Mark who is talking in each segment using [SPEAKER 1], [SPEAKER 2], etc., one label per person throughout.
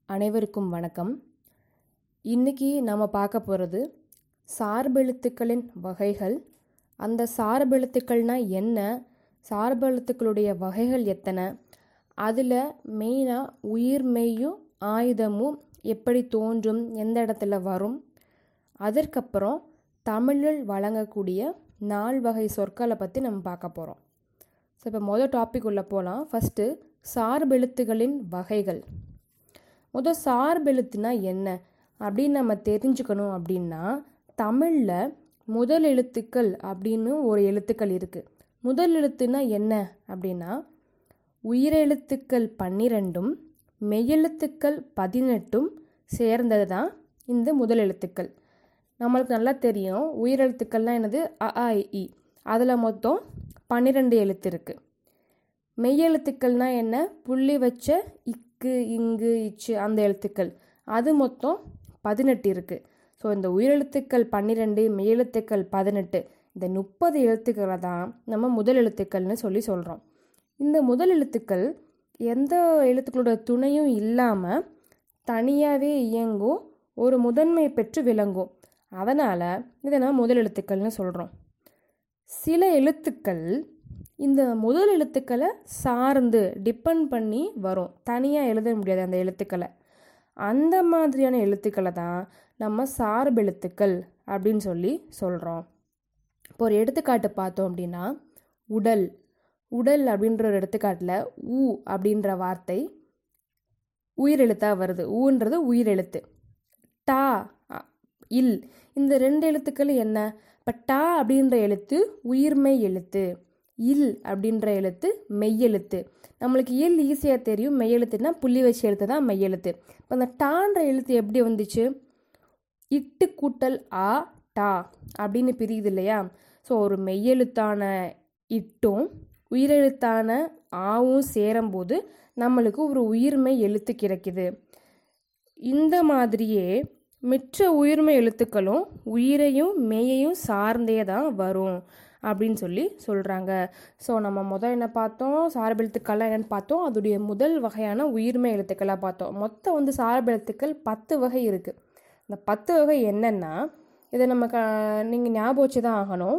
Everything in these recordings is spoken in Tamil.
[SPEAKER 1] அனைவருக்கும் வணக்கம் இன்னைக்கு நம்ம பார்க்க போகிறது சார்பெழுத்துக்களின் வகைகள் அந்த சார்பெழுத்துக்கள்னா என்ன சார்பெழுத்துக்களுடைய வகைகள் எத்தனை அதில் மெயினாக உயிர்மெய்யும் ஆயுதமும் எப்படி தோன்றும் எந்த இடத்துல வரும் அதற்கப்புறம் தமிழில் வழங்கக்கூடிய நால் வகை சொற்களை பற்றி நம்ம பார்க்க போகிறோம் ஸோ இப்போ மொதல் டாபிக் உள்ள போகலாம் ஃபஸ்ட்டு சார்பெழுத்துகளின் வகைகள் முதல் சார்பெழுத்துனா என்ன அப்படின்னு நம்ம தெரிஞ்சுக்கணும் அப்படின்னா தமிழில் முதல் எழுத்துக்கள் அப்படின்னு ஒரு எழுத்துக்கள் இருக்குது முதல் எழுத்துனா என்ன அப்படின்னா உயிரெழுத்துக்கள் பன்னிரெண்டும் மெய்யெழுத்துக்கள் பதினெட்டும் சேர்ந்தது தான் இந்த முதல் எழுத்துக்கள் நம்மளுக்கு நல்லா தெரியும் உயிரெழுத்துக்கள்லாம் என்னது அ ஆ இ, ஈ அதில் மொத்தம் பன்னிரெண்டு எழுத்து இருக்குது மெய்யெழுத்துக்கள்னா என்ன புள்ளி வச்ச இக்கு இங்கு இச்சு அந்த எழுத்துக்கள் அது மொத்தம் பதினெட்டு இருக்குது ஸோ இந்த உயிரெழுத்துக்கள் பன்னிரெண்டு மெய்யெழுத்துக்கள் பதினெட்டு இந்த முப்பது எழுத்துக்களை தான் நம்ம முதல் எழுத்துக்கள்னு சொல்லி சொல்கிறோம் இந்த முதல் எழுத்துக்கள் எந்த எழுத்துக்களோட துணையும் இல்லாமல் தனியாகவே இயங்கும் ஒரு முதன்மை பெற்று விளங்கும் அதனால் இதை நம்ம முதல் எழுத்துக்கள்னு சொல்கிறோம் சில எழுத்துக்கள் இந்த முதல் எழுத்துக்களை சார்ந்து டிபெண்ட் பண்ணி வரும் தனியாக எழுத முடியாது அந்த எழுத்துக்களை அந்த மாதிரியான எழுத்துக்களை தான் நம்ம சார்பெழுத்துக்கள் அப்படின்னு சொல்லி சொல்கிறோம் இப்போ ஒரு எடுத்துக்காட்டு பார்த்தோம் அப்படின்னா உடல் உடல் அப்படின்ற ஒரு எடுத்துக்காட்டில் ஊ அப்படின்ற வார்த்தை உயிரெழுத்தாக வருது ஊன்றது உயிரெழுத்து டா அ- இல் இந்த ரெண்டு எழுத்துக்கள் என்ன இப்போ டா அப்படின்ற எழுத்து உயிர்மெய் எழுத்து இல் அப்படின்ற எழுத்து மெய்யெழுத்து நம்மளுக்கு இல் ஈஸியாக தெரியும் மெய்யெழுத்துனா புள்ளி வச்ச எழுத்து தான் மெய்யெழுத்து இப்போ அந்த டான்ற எழுத்து எப்படி வந்துச்சு இட்டு கூட்டல் ஆ டா அப்படின்னு பிரியுது இல்லையா ஸோ ஒரு மெய்யெழுத்தான இட்டும் உயிரெழுத்தான ஆவும் சேரும்போது நம்மளுக்கு ஒரு உயிர்மெய் எழுத்து கிடைக்குது இந்த மாதிரியே மிச்ச உயிர்மை எழுத்துக்களும் உயிரையும் மெய்யையும் சார்ந்தே தான் வரும் அப்படின்னு சொல்லி சொல்கிறாங்க ஸோ நம்ம முதல் என்ன பார்த்தோம் சார்பெழுத்துக்கள்லாம் என்னென்னு பார்த்தோம் அதோடைய முதல் வகையான உயிர்மை எழுத்துக்களாக பார்த்தோம் மொத்தம் வந்து சார்பெழுத்துக்கள் பத்து வகை இருக்குது இந்த பத்து வகை என்னென்னா இதை நம்ம க நீங்கள் ஞாபகம் வச்சு தான் ஆகணும்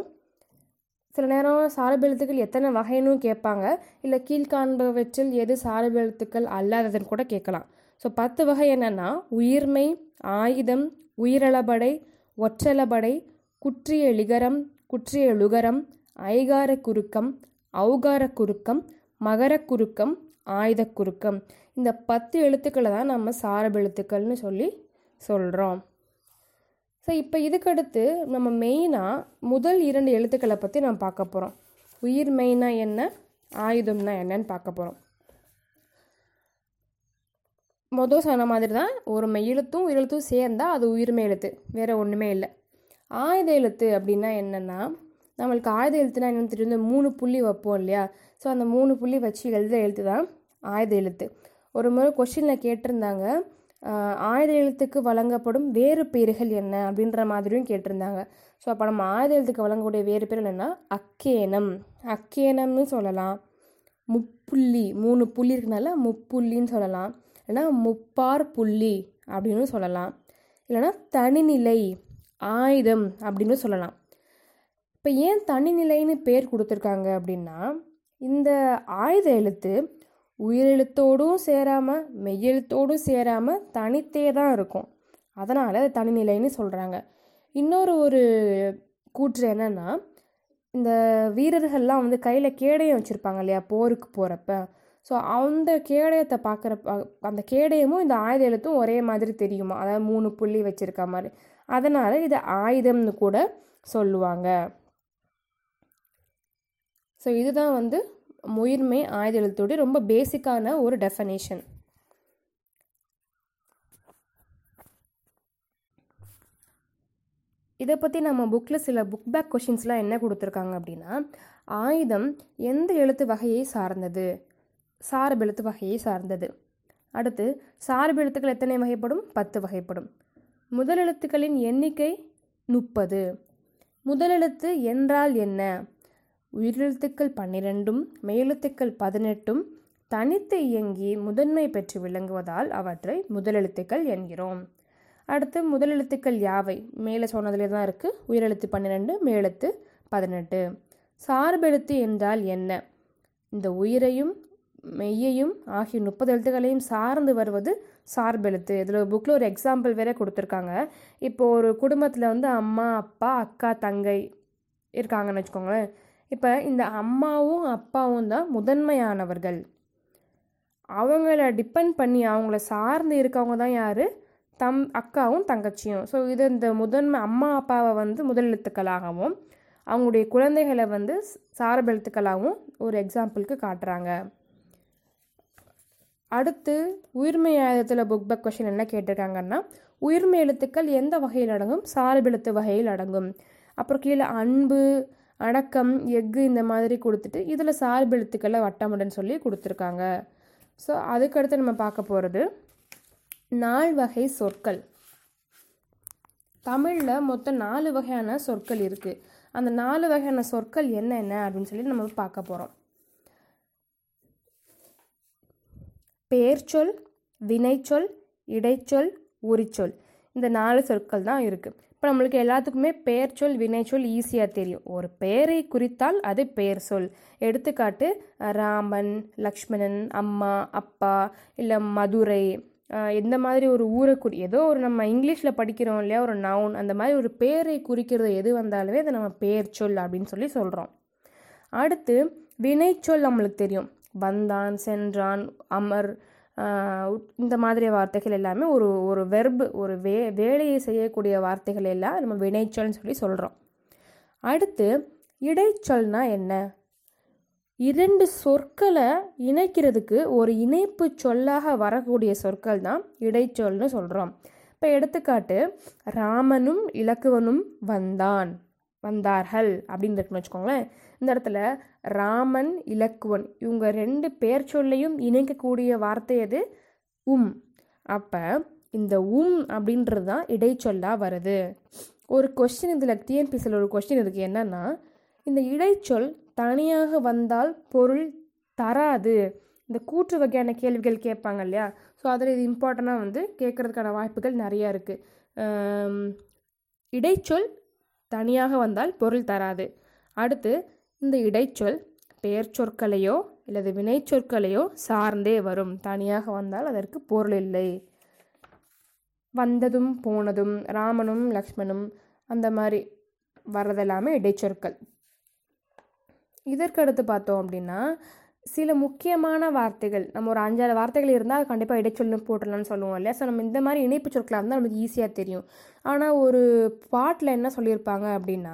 [SPEAKER 1] சில நேரம் சார்பெழுத்துக்கள் எத்தனை வகைன்னு கேட்பாங்க இல்லை கீழ்காண்பவற்றில் எது சார்பெழுத்துக்கள் அல்லாததுன்னு கூட கேட்கலாம் ஸோ பத்து வகை என்னென்னா உயிர்மை ஆயுதம் உயிரளபடை ஒற்றளபடை குற்றிய லிகரம் குற்றிய லுகரம் ஐகார குறுக்கம் ஔகார குறுக்கம் மகர குறுக்கம் ஆயுத குறுக்கம் இந்த பத்து எழுத்துக்களை தான் நம்ம சார்பெழுத்துக்கள்னு சொல்லி சொல்கிறோம் ஸோ இப்போ இதுக்கடுத்து நம்ம மெயினாக முதல் இரண்டு எழுத்துக்களை பற்றி நம்ம பார்க்க போகிறோம் உயிர் மெயினா என்ன ஆயுதம்னா என்னன்னு பார்க்க போகிறோம் மொதல் சொன்ன மாதிரி தான் ஒரு மெய்யெழுத்தும் உயிரெழுத்தும் சேர்ந்தால் அது உயிர்மை எழுத்து வேறு ஒன்றுமே இல்லை ஆயுத எழுத்து அப்படின்னா என்னென்னா நம்மளுக்கு ஆயுத எழுத்துனா என்னன்னு தெரியும் இந்த மூணு புள்ளி வைப்போம் இல்லையா ஸோ அந்த மூணு புள்ளி வச்சு எழுதுகிற எழுத்து தான் ஆயுத எழுத்து ஒரு முறை கொஷினில் கேட்டிருந்தாங்க ஆஹ், ஆயுத எழுத்துக்கு வழங்கப்படும் வேறு பெயர்கள் என்ன அப்படின்ற மாதிரியும் கேட்டிருந்தாங்க ஸோ அப்போ நம்ம ஆயுத எழுத்துக்கு வழங்கக்கூடிய வேறு பேர் என்னென்னா அக்கேனம் அக்கேனம்னு சொல்லலாம் முப்புள்ளி மூணு புள்ளி இருக்கனால முப்புள்ளின்னு சொல்லலாம் இல்லைன்னா முப்பார் புள்ளி அப்படின்னு சொல்லலாம் இல்லைன்னா தனிநிலை ஆயுதம் அப்படின்னு சொல்லலாம் இப்போ ஏன் தனிநிலைன்னு பேர் கொடுத்துருக்காங்க அப்படின்னா இந்த ஆயுத எழுத்து உயிரெழுத்தோடும் சேராமல் மெய்யெழுத்தோடும் சேராமல் தனித்தே தான் இருக்கும் அதனால் அது தனிநிலைன்னு சொல்கிறாங்க இன்னொரு ஒரு கூற்று என்னென்னா இந்த வீரர்கள்லாம் வந்து கையில் கேடயம் வச்சுருப்பாங்க இல்லையா போருக்கு போகிறப்ப ஸோ அந்த கேடயத்தை பார்க்குறப்ப அந்த கேடயமும் இந்த ஆயுத எழுத்தும் ஒரே மாதிரி தெரியுமா அதாவது மூணு புள்ளி வச்சுருக்க மாதிரி அதனால் இது ஆயுதம்னு கூட சொல்லுவாங்க ஸோ இதுதான் வந்து உயிர்மை ஆயுத எழுத்தோடைய ரொம்ப பேசிக்கான ஒரு டெஃபனேஷன் இதை பற்றி நம்ம புக்கில் சில புக் பேக் கொஷின்ஸ்லாம் என்ன கொடுத்துருக்காங்க அப்படின்னா ஆயுதம் எந்த எழுத்து வகையை சார்ந்தது சார்பெழுத்து வகையை சார்ந்தது அடுத்து சார்பெழுத்துக்கள் எத்தனை வகைப்படும் பத்து வகைப்படும் முதல் எழுத்துக்களின் எண்ணிக்கை முப்பது முதலெழுத்து என்றால் என்ன உயிரெழுத்துக்கள் பன்னிரெண்டும் மெய்யெழுத்துக்கள் பதினெட்டும் தனித்து இயங்கி முதன்மை பெற்று விளங்குவதால் அவற்றை முதலெழுத்துக்கள் என்கிறோம் அடுத்து முதலெழுத்துக்கள் யாவை மேலே சொன்னதுலே தான் இருக்குது உயிரெழுத்து பன்னிரெண்டு மேலெழுத்து பதினெட்டு சார்பெழுத்து என்றால் என்ன இந்த உயிரையும் மெய்யையும் ஆகிய முப்பது எழுத்துக்களையும் சார்ந்து வருவது சார்பெழுத்து இதில் புக்கில் ஒரு எக்ஸாம்பிள் வேற கொடுத்துருக்காங்க இப்போ ஒரு குடும்பத்தில் வந்து அம்மா அப்பா அக்கா தங்கை இருக்காங்கன்னு வச்சுக்கோங்களேன் இப்போ இந்த அம்மாவும் அப்பாவும் தான் முதன்மையானவர்கள் அவங்கள டிபெண்ட் பண்ணி அவங்கள சார்ந்து இருக்கவங்க தான் யார் தம் அக்காவும் தங்கச்சியும் ஸோ இது இந்த முதன்மை அம்மா அப்பாவை வந்து முதலெழுத்துக்களாகவும் அவங்களுடைய குழந்தைகளை வந்து சார்பெழுத்துக்களாகவும் ஒரு எக்ஸாம்பிளுக்கு காட்டுறாங்க அடுத்து உயிர்மை ஆயுதத்தில் புக் பேக் கொஷின் என்ன கேட்டிருக்காங்கன்னா உயிர்மை எழுத்துக்கள் எந்த வகையில் அடங்கும் சார்பெழுத்து வகையில் அடங்கும் அப்புறம் கீழே அன்பு அடக்கம் எஃகு இந்த மாதிரி கொடுத்துட்டு இதில் சார்பெழுத்துக்களை வட்டமுடன் சொல்லி கொடுத்துருக்காங்க ஸோ அதுக்கடுத்து நம்ம பார்க்க போகிறது நால் வகை சொற்கள் தமிழில் மொத்தம் நாலு வகையான சொற்கள் இருக்குது அந்த நாலு வகையான சொற்கள் என்னென்ன அப்படின்னு சொல்லி நம்ம பார்க்க போகிறோம் பெயர்ச்சொல் வினைச்சொல் இடைச்சொல் உரிச்சொல் இந்த நாலு சொற்கள் தான் இருக்குது இப்போ நம்மளுக்கு எல்லாத்துக்குமே பெயர் சொல் வினைச்சொல் ஈஸியாக தெரியும் ஒரு பெயரை குறித்தால் அது பெயர் சொல் எடுத்துக்காட்டு ராமன் லக்ஷ்மணன் அம்மா அப்பா இல்லை மதுரை இந்த மாதிரி ஒரு ஊரை குறி ஏதோ ஒரு நம்ம இங்கிலீஷில் படிக்கிறோம் இல்லையா ஒரு நவுன் அந்த மாதிரி ஒரு பேரை குறிக்கிறது எது வந்தாலுமே அதை நம்ம பெயர் சொல் அப்படின்னு சொல்லி சொல்கிறோம் அடுத்து வினைச்சொல் நம்மளுக்கு தெரியும் வந்தான் சென்றான் அமர் இந்த மாதிரி வார்த்தைகள் எல்லாமே ஒரு ஒரு வெர்பு ஒரு வே வேலையை செய்யக்கூடிய வார்த்தைகள் எல்லாம் நம்ம வினைச்சொல்னு சொல்லி சொல்கிறோம் அடுத்து இடைச்சொல்னா என்ன இரண்டு சொற்களை இணைக்கிறதுக்கு ஒரு இணைப்பு சொல்லாக வரக்கூடிய சொற்கள் தான் இடைச்சொல்னு சொல்கிறோம் இப்போ எடுத்துக்காட்டு ராமனும் இலக்குவனும் வந்தான் வந்தார்கள் அப்படின்னு இருக்குன்னு வச்சுக்கோங்களேன் இந்த இடத்துல ராமன் இலக்குவன் இவங்க ரெண்டு பேர் சொல்லையும் இணைக்கக்கூடிய வார்த்தை எது உம் அப்போ இந்த உம் அப்படின்றது தான் இடைச்சொல்லாக வருது ஒரு கொஸ்டின் இதில் டிஎன்பிசியில் ஒரு கொஸ்டின் இருக்குது என்னன்னா இந்த இடைச்சொல் தனியாக வந்தால் பொருள் தராது இந்த கூற்று வகையான கேள்விகள் கேட்பாங்க இல்லையா ஸோ அதில் இது இம்பார்ட்டண்ட்டாக வந்து கேட்குறதுக்கான வாய்ப்புகள் நிறையா இருக்குது இடைச்சொல் தனியாக வந்தால் பொருள் தராது அடுத்து இந்த இடைச்சொல் பெயர் சொற்களையோ அல்லது வினைச்சொற்களையோ சார்ந்தே வரும் தனியாக வந்தால் அதற்கு பொருள் இல்லை வந்ததும் போனதும் ராமனும் லக்ஷ்மணும் அந்த மாதிரி வர்றதெல்லாமே இடைச்சொற்கள் இதற்கடுத்து பார்த்தோம் அப்படின்னா சில முக்கியமான வார்த்தைகள் நம்ம ஒரு அஞ்சாறு வார்த்தைகள் இருந்தால் அது கண்டிப்பாக இடைச்சொல்னு போட்டுடலாம்னு சொல்லுவோம் இல்லையா ஸோ நம்ம இந்த மாதிரி இணைப்பு சொற்களாக இருந்தால் நமக்கு ஈஸியாக தெரியும் ஆனால் ஒரு பாட்டில் என்ன சொல்லியிருப்பாங்க அப்படின்னா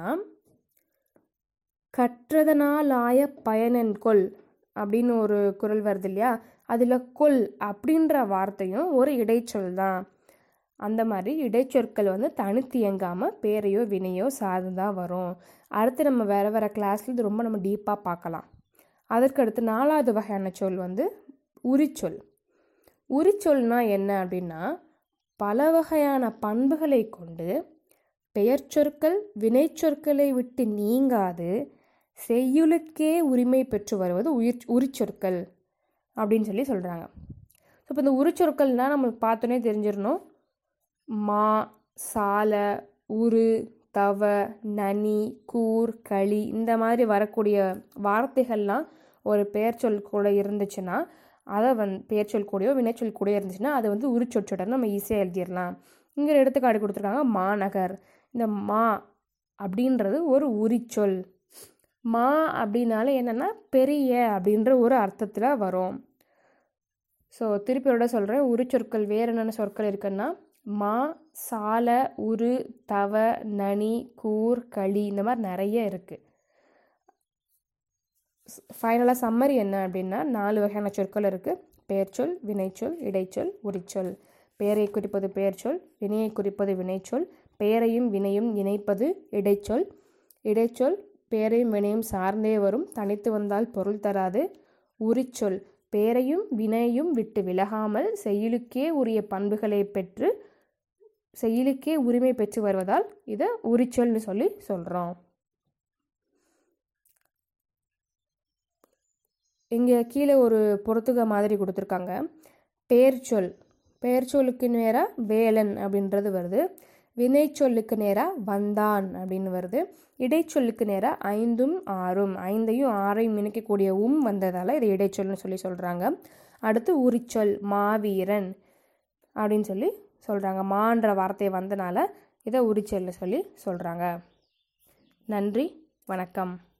[SPEAKER 1] கற்றதனாலாய பயனன் கொல் அப்படின்னு ஒரு குரல் வருது இல்லையா அதில் கொல் அப்படின்ற வார்த்தையும் ஒரு இடைச்சொல் தான் அந்த மாதிரி இடைச்சொற்கள் வந்து தனித்து இயங்காமல் பேரையோ வினையோ சார்ந்து தான் வரும் அடுத்து நம்ம வேறு வேறு கிளாஸில் இது ரொம்ப நம்ம டீப்பாக பார்க்கலாம் அதற்கடுத்து நாலாவது வகையான சொல் வந்து உரிச்சொல் உரிச்சொல்னா என்ன அப்படின்னா பல வகையான பண்புகளை கொண்டு பெயர்ச்சொற்கள் வினைச்சொற்களை விட்டு நீங்காது செய்யுளுக்கே உரிமை பெற்று வருவது உயிர் உரிச்சொற்கள் அப்படின்னு சொல்லி சொல்கிறாங்க ஸோ இப்போ இந்த உரிச்சொற்கள்னால் நம்மளுக்கு பார்த்தோன்னே தெரிஞ்சிடணும் மா சால உரு தவ நனி கூர் களி இந்த மாதிரி வரக்கூடிய வார்த்தைகள்லாம் ஒரு பெயர்ச்சொல் கூட இருந்துச்சுன்னா அதை வந் பெயர்ச்சொல் கூடயோ வினைச்சொல் கூட இருந்துச்சுன்னா அதை வந்து உரிச்சொற்றோட நம்ம ஈஸியாக எழுதிடலாம் இங்கே எடுத்துக்காட்டு கொடுத்துருக்காங்க மாநகர் இந்த மா அப்படின்றது ஒரு உரிச்சொல் மா அப்படின்னால என்னென்னா பெரிய அப்படின்ற ஒரு அர்த்தத்தில் வரும் ஸோ திருப்பியோட சொல்கிறேன் உரிச்சொற்கள் வேறு என்னென்ன சொற்கள் இருக்குன்னா மா சால உரு தவ நனி கூர் களி இந்த மாதிரி நிறைய இருக்குது ஃபைனலாக சம்மரி என்ன அப்படின்னா நாலு வகையான சொற்கள் இருக்குது பெயர்ச்சொல் வினைச்சொல் இடைச்சொல் உரிச்சொல் பெயரை குறிப்பது பெயர்ச்சொல் வினையை குறிப்பது வினைச்சொல் பெயரையும் வினையும் இணைப்பது இடைச்சொல் இடைச்சொல் பெயரையும் வினையும் சார்ந்தே வரும் தனித்து வந்தால் பொருள் தராது உரிச்சொல் பெயரையும் வினையும் விட்டு விலகாமல் செயலுக்கே உரிய பண்புகளை பெற்று செயலுக்கே உரிமை பெற்று வருவதால் இதை உரிச்சொல்னு சொல்லி சொல்கிறோம் இங்கே கீழே ஒரு பொறுத்துக மாதிரி கொடுத்துருக்காங்க பெயர்ச்சொல் பெயர்ச்சொல்லுக்கு நேராக வேலன் அப்படின்றது வருது வினைச்சொல்லுக்கு நேராக வந்தான் அப்படின்னு வருது இடைச்சொல்லுக்கு நேராக ஐந்தும் ஆறும் ஐந்தையும் ஆறையும் இணைக்கக்கூடிய உம் வந்ததால் இது இடைச்சொல்னு சொல்லி சொல்கிறாங்க அடுத்து உரிச்சொல் மாவீரன் அப்படின்னு சொல்லி சொல்கிறாங்க மான்ற வார்த்தை வந்தனால இதை உரிச்சொல்னு சொல்லி சொல்கிறாங்க நன்றி வணக்கம்